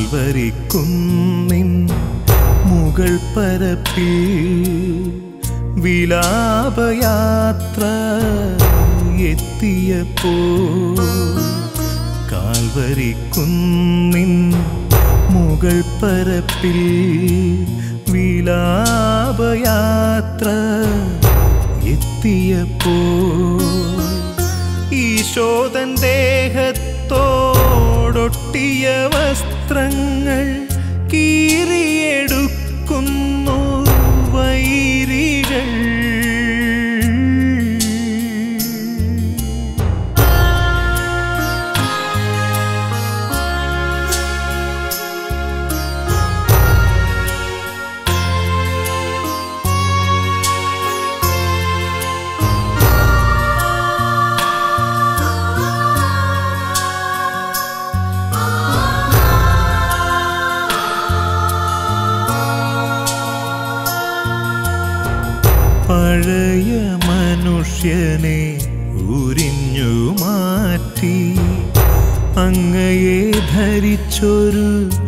കാൽവരിക്കുന്നിൻ മുകൾ പരപ്പിൽ വിലാപയാത്ര എത്തിയപ്പോ കാൽവരിക്കുന്നിൻ മുകൾ പരപ്പിൽ വിലാപയാത്ര എത്തിയപ്പോ ഈശോതൻ ദേഹത്തോടൊട്ടിയ വസ്ത്രങ്ങൾ കീറിയെടുക്കുന്നു വൈരികൾ പഴയ മനുഷ്യനെ ഉരിഞ്ഞു മാറ്റി അങ്ങയെ ധരിച്ചൊരു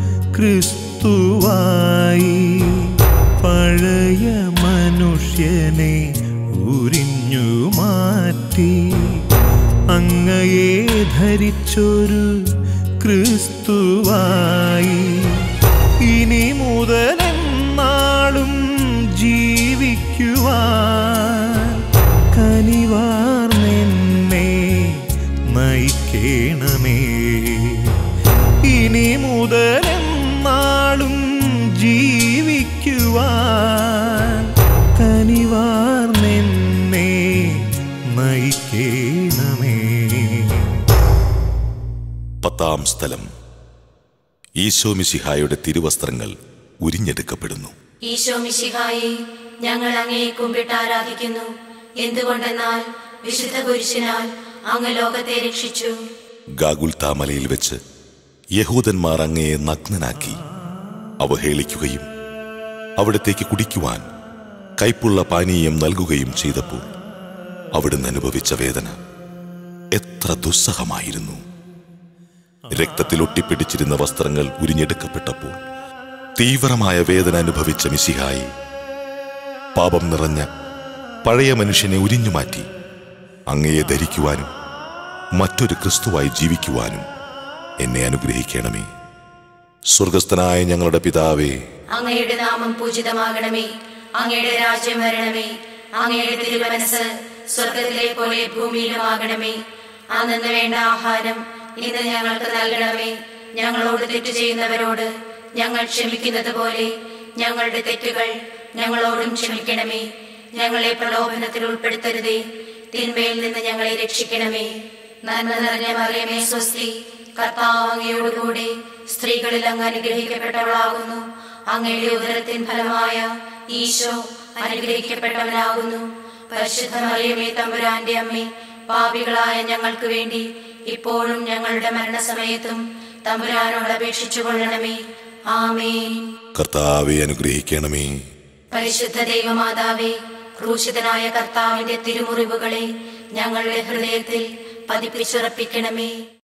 ക്രിസ്തുവായി പഴയ മനുഷ്യനെ ഉരിഞ്ഞു മാറ്റി അങ്ങയെ ധരിച്ചൊരു ക്രിസ്തുവായി ഇനി മുതലെന്നാളും ജീവിക്കുവാൻ കനിവാർന്നെന്നെ നയിക്കേണമേ ഇനി മുതലെന്നാളും ജീവിക്കുവാൻ കനിവാർന്നെന്നെ നയിക്കേണമേ പത്താം സ്ഥലം ഈശോ മിശിഹായുടെ തിരുവസ്ത്രങ്ങൾ ഉരിഞ്ഞെടുക്കപ്പെടുന്നു ഈശോ മിശിഹായെ ഞങ്ങൾ അങ്ങയെ കുമ്പിട്ട് ആരാധിക്കുന്നു എന്തുകൊണ്ടെന്നാൽ വിശുദ്ധ പുരുഷനാൽ അങ്ങ് ലോകത്തെ രക്ഷിച്ചു ഗാഗുൽത്താമലയിൽ വെച്ച് യഹൂദന്മാർ അങ്ങയെ നഗ്നനാക്കി അവഹേളിക്കുകയും അവിടത്തേക്ക് കുടിക്കുവാൻ കൈപ്പുള്ള പാനീയം നൽകുകയും ചെയ്തപ്പോൾ അവിടുന്ന് അനുഭവിച്ച വേദന എത്ര ദുസ്സഹമായിരുന്നു രക്തത്തിൽ ഒട്ടിപ്പിടിച്ചിരുന്ന വസ്ത്രങ്ങൾ ഉരിഞ്ഞെടുക്കപ്പെട്ടപ്പോൾ തീവ്രമായ വേദന അനുഭവിച്ച മിശിഹായി പാപം നിറഞ്ഞ പഴയ മനുഷ്യനെ ഉരിഞ്ഞുമാറ്റി അങ്ങയെ ധരിക്കുവാനും മറ്റൊരു ക്രിസ്തുവായി ജീവിക്കുവാനും എന്നെ അനുഗ്രഹിക്കണമേ സ്വർഗസ്ഥനായ ഞങ്ങളുടെ പിതാവേ അങ്ങയുടെ നാമം പൂജിതമാകണമേ അങ്ങയുടെ രാജ്യം വരണമേ അങ്ങയുടെ തിരുമനസ് സ്വർഗത്തിലെ പോലെ ഭൂമിയിലുമാകണമേ അന്നു വേണ്ട ആഹാരം ഇന്ന് ഞങ്ങൾക്ക് നൽകണമേ ഞങ്ങളോട് തെറ്റ് ചെയ്യുന്നവരോട് ഞങ്ങൾ ക്ഷമിക്കുന്നത് പോലെ ഞങ്ങളുടെ തെറ്റുകൾ ഞങ്ങളോടും ക്ഷമിക്കണമേ ഞങ്ങളെ പ്രലോഭനത്തിൽ ഉൾപ്പെടുത്തരുതേ തിന്മയിൽ നിന്ന് ഞങ്ങളെ രക്ഷിക്കണമേ നന്മ നിറഞ്ഞ മറിയമേ സ്വസ്തി കർത്താവ് അങ്ങയോടുകൂടെ സ്ത്രീകളിൽ അങ്ങ് അനുഗ്രഹിക്കപ്പെട്ടവളാകുന്നു അങ്ങയുടെ ഉദരത്തിൻ ഫലമായ ഈശോ അനുഗ്രഹിക്കപ്പെട്ടവനാകുന്നു പരിശുദ്ധ മറിയമേ തമ്പുരാന്റെ അമ്മേ പാപികളായ ഞങ്ങൾക്ക് വേണ്ടി ഇപ്പോഴും ഞങ്ങളുടെ മരണസമയത്തും തമ്പുരാനോട് അപേക്ഷിച്ചു കൊള്ളണമേ ആമേൻ കർത്താവെ അനുഗ്രഹിക്കണമേ പരിശുദ്ധ ദൈവമാതാവേ ക്രൂശിതനായ കർത്താവിന്റെ തിരുമുറിവുകളെ ഞങ്ങളുടെ ഹൃദയത്തിൽ പതിപ്പിച്ചുറപ്പിക്കണമേ